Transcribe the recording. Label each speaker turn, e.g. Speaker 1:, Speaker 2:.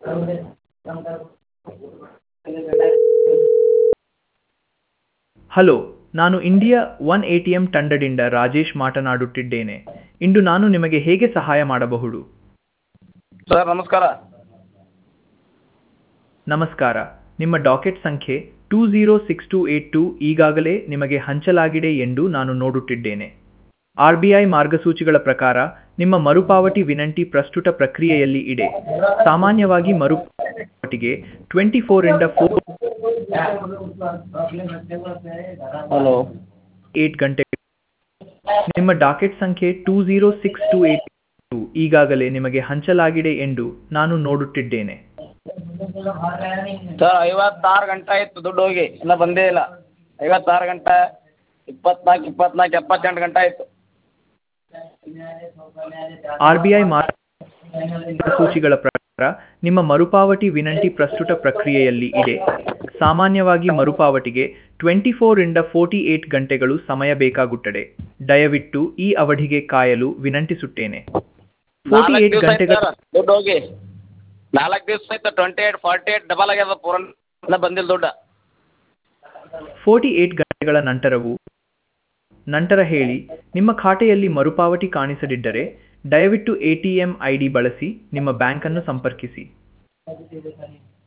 Speaker 1: hello ನಾನು India one A T M ತಂಡದಿಂದ ರಾಜೇಶ್ ಮಾತನಾಡುತ್ತಿದ್ದೇನೆ ಇಂದು ನಾನು ನಿಮಗೆ ಹೇಗೆ ಸಹಾಯ ಮಾಡಬಹುದು
Speaker 2: ಸರ್ ನಮಸ್ಕಾರ
Speaker 1: ನಮಸ್ಕಾರ ನಿಮ್ಮ ಡಾಕೆಟ್ ಸಂಖ್ಯೆ two zero six two eight two ಈಗಾಗಲೇ ನಿಮಗೆ ಹಂಚಲಾಗಿದೆ ಎಂದು ನಾನು ನೋಡುತ್ತಿದ್ದೇನೆ ಆರ್ ಬಿ ಐ ಮಾರ್ಗಸೂಚಿಗಳ ಪ್ರಕಾರ ನಿಮ್ಮ ಮರುಪಾವತಿ ವಿನಂತಿ ಪ್ರಸ್ತುತ ಪ್ರಕ್ರಿಯೆಯಲ್ಲಿ ಇದೆ ಸಾಮಾನ್ಯವಾಗಿ ಮರುಪಾವತಿಗೆ ಟ್ವೆಂಟಿ ಫೋರಿಂದ ಫೋರ್
Speaker 2: ಹಲೋ
Speaker 1: ಏಟ್ ಗಂಟೆ ನಿಮ್ಮ ಡಾಕೆಟ್ ಸಂಖ್ಯೆ two zero six two eight two ಈಗಾಗಲೇ ನಿಮಗೆ ಹಂಚಲಾಗಿದೆ ಎಂದು ನಾನು ನೋಡುತ್ತಿದ್ದೇನೆ
Speaker 2: ಸರ್ ಐವತ್ತಾರು ಗಂಟೆ ಆಯಿತು ದುಡ್ಡು ಹೋಗಿ ಇನ್ನೂ ಬಂದೇ ಇಲ್ಲ ಐವತ್ತಾರು ಗಂಟೆ ಇಪ್ಪತ್ನಾಲ್ಕು ಇಪ್ಪತ್ನಾಲ್ಕು ಎಪ್ಪತ್ತೆಂಟು ಗಂಟೆ ಆಯಿತು
Speaker 1: ಆರ್ ಬಿ ಐ ಮಾರ್ಗಸೂಚಿಗಳ ಪ್ರಕಾರ ನಿಮ್ಮ ಮರುಪಾವತಿ ವಿನಂತಿ ಪ್ರಸ್ತುತ ಪ್ರಕ್ರಿಯೆಯಲ್ಲಿ ಇದೆ ಸಾಮಾನ್ಯವಾಗಿ ಮರುಪಾವತಿಗೆ ಟ್ವೆಂಟಿ ಫೋರಿಂದ ಫೋರ್ಟಿ ಏಟ್ ಗಂಟೆಗಳು ಸಮಯ ಬೇಕಾಗುತ್ತದೆ ದಯವಿಟ್ಟು ಈ ಅವಧಿಗೆ ಕಾಯಲು ವಿನಂತಿಸುತ್ತೇನೆ ಫೋರ್ಟಿ
Speaker 2: ನಾಲ್ಕು
Speaker 1: ಏಟ್
Speaker 2: ದಿವಸ ಆಯ್ತು
Speaker 1: ಗಂಟೆಗಳ
Speaker 2: ಸರ್ ದುಡ್ಡು ಹೋಗಿ ನಾಲ್ಕು ದಿವಸ ಆಯ್ತು twenty eight forty eight double ಆಗ್ಯದ ಪೂರ ಇನ್ನೂ ಬಂದಿಲ್ಲ ದುಡ್ಡು
Speaker 1: ಫೋರ್ಟಿ ಏಟ್ ಗಂಟೆಗಳ ನಂತರವೂ ನಂತರ ಹೇಳಿ ನಿಮ್ಮ ಖಾತೆಯಲ್ಲಿ ಮರುಪಾವತಿ ಕಾಣಿಸದಿದ್ದರೆ ದಯವಿಟ್ಟು A T M I D ಬಳಸಿ ನಿಮ್ಮ ಬ್ಯಾಂಕನ್ನು ಸಂಪರ್ಕಿಸಿ